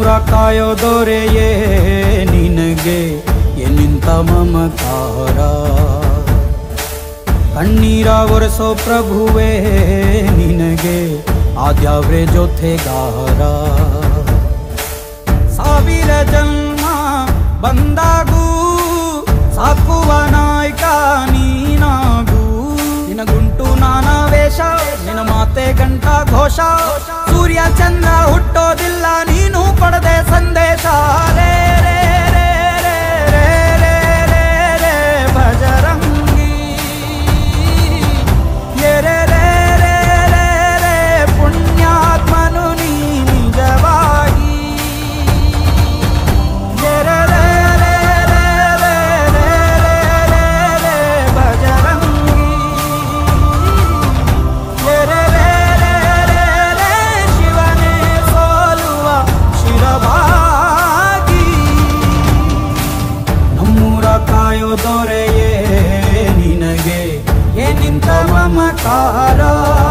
ನಮ್ಮೂರ ಕಾಯೋ ದೊರೆಯೇ ನಿನಗೆ ಎನ್ನಿಂತ ಮಮಕಾರ ಕಣ್ಣೀರ ಒರೆಸೋ ಪ್ರಭುವೇ ನಿನಗೆ ಆದ್ಯಾವ್ರೆ ಜೊತೆಗಾರ ಸಾವಿರ ಜನ್ಮ ಬಂದಾಗೂ ಸಾಕುವ ನಾಯಕ ನೀನಾಗೂ ನಿನಗುಂಟು ನಾನಾ ವೇಷ ನಿನ ಮಾತೆ ಗಂಟ ಘೋಷ ಸೂರ್ಯ ಚಂದ್ರ ಹುಟ್ಟೋದಿಲ್ಲ ನೀನು ಕೊಡದೆ ಸಂದೇಶ ರೇ ರೇ ರೇ ರೇ ರೇ ರೇ ರೇ ರೇ ಭಜರಂಗಿ ರೇ ರೇ ರೇ ರೇ ರೇ ರೇ ಪುಣ್ಯಾತ್ಮನು ನೀ ನಿಜವಾಗಿ ರೇ ರೇ ರೇ ರೇ ರೇ ರೇ ರೇ ರೇ ರೇ ಭಜರಂಗಿ ರೇ ರೇ ರೇ ರೇ ರೇ ರೇ ಶಿವನೇ ಸೋಲುವ ಶಿರಭಾಗಿ ನಮ್ಮೂರ ಕಾಯೋ ದೊರೆಯೇ ನಿನಗೆ ಏನಿಂತ ಮಮಕಾರ